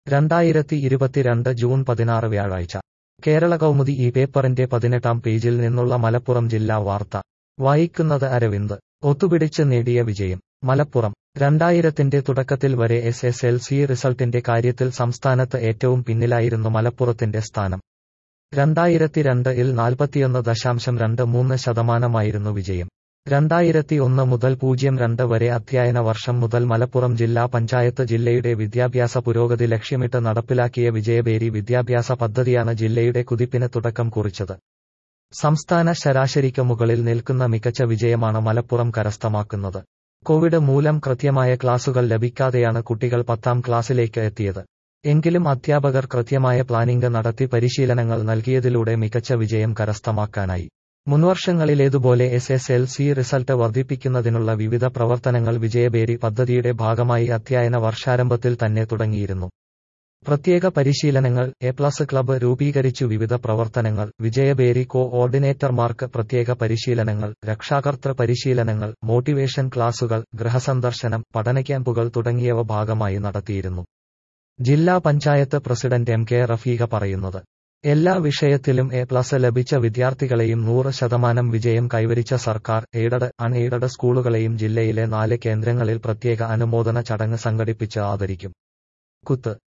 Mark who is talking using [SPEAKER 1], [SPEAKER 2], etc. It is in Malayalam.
[SPEAKER 1] രണ്ടായിരത്തി ഇരുപത്തിരണ്ട് ജൂൺ പതിനാറ് വ്യാഴാഴ്ച കേരള കൗമുദി ഈ പേപ്പറിന്റെ പതിനെട്ടാം പേജിൽ നിന്നുള്ള മലപ്പുറം ജില്ലാ വാർത്ത വായിക്കുന്നത് അരവിന്ദ് ഒത്തുപിടിച്ച് നേടിയ വിജയം മലപ്പുറം രണ്ടായിരത്തിന്റെ തുടക്കത്തിൽ വരെ എസ് എസ് എൽ സി റിസൾട്ടിന്റെ കാര്യത്തിൽ സംസ്ഥാനത്ത് ഏറ്റവും പിന്നിലായിരുന്നു മലപ്പുറത്തിന്റെ സ്ഥാനം രണ്ടായിരത്തി രണ്ട് ഇൽ നാൽപ്പത്തിയൊന്ന് ദശാംശം രണ്ട് മൂന്ന് ശതമാനമായിരുന്നു വിജയം രണ്ടായിരത്തി ഒന്ന് മുതൽ പൂജ്യം രണ്ട് വരെ അധ്യയന വർഷം മുതൽ മലപ്പുറം ജില്ലാ പഞ്ചായത്ത് ജില്ലയുടെ വിദ്യാഭ്യാസ പുരോഗതി ലക്ഷ്യമിട്ട് നടപ്പിലാക്കിയ വിജയബേരി വിദ്യാഭ്യാസ പദ്ധതിയാണ് ജില്ലയുടെ കുതിപ്പിന് തുടക്കം കുറിച്ചത് സംസ്ഥാന ശരാശരിക്ക് മുകളിൽ നിൽക്കുന്ന മികച്ച വിജയമാണ് മലപ്പുറം കരസ്ഥമാക്കുന്നത് കോവിഡ് മൂലം കൃത്യമായ ക്ലാസുകൾ ലഭിക്കാതെയാണ് കുട്ടികൾ പത്താം ക്ലാസ്സിലേക്ക് എത്തിയത് എങ്കിലും അധ്യാപകർ കൃത്യമായ പ്ലാനിംഗ് നടത്തി പരിശീലനങ്ങൾ നൽകിയതിലൂടെ മികച്ച വിജയം കരസ്ഥമാക്കാനായി മുൻവർഷങ്ങളിലേതുപോലെ S S L C result വർദ്ധിപ്പിക്കുന്നതിനുള്ള വിവിധ പ്രവർത്തനങ്ങൾ വിജയബേരി പദ്ധതിയുടെ ഭാഗമായി അധ്യയന വർഷാരംഭത്തിൽ തന്നെ തുടങ്ങിയിരുന്നു പ്രത്യേക പരിശീലനങ്ങൾ എ പ്ലസ് ക്ലബ്ബ് രൂപീകരിച്ചു വിവിധ പ്രവർത്തനങ്ങൾ വിജയബേരി കോ ഓർഡിനേറ്റർമാർക്ക് പ്രത്യേക പരിശീലനങ്ങൾ രക്ഷാകർതൃ പരിശീലനങ്ങൾ മോട്ടിവേഷൻ ക്ലാസുകൾ ഗൃഹസന്ദർശനം പഠന ക്യാമ്പുകൾ തുടങ്ങിയവ ഭാഗമായി നടത്തിയിരുന്നു ജില്ലാ panchayat president M K Rafeeq പറയുന്നത് എല്ലാ വിഷയത്തിലും എ പ്ലസ് ലഭിച്ച വിദ്യാർത്ഥികളെയും നൂറ് ശതമാനം വിജയം കൈവരിച്ച സർക്കാർ എയ്ഡഡ് അൺ എയ്ഡഡ് സ്കൂളുകളെയും ജില്ലയിലെ നാല് കേന്ദ്രങ്ങളിൽ പ്രത്യേക അനുമോദന ചടങ്ങ് സംഘടിപ്പിച്ച് ആദരിക്കും കുത്ത്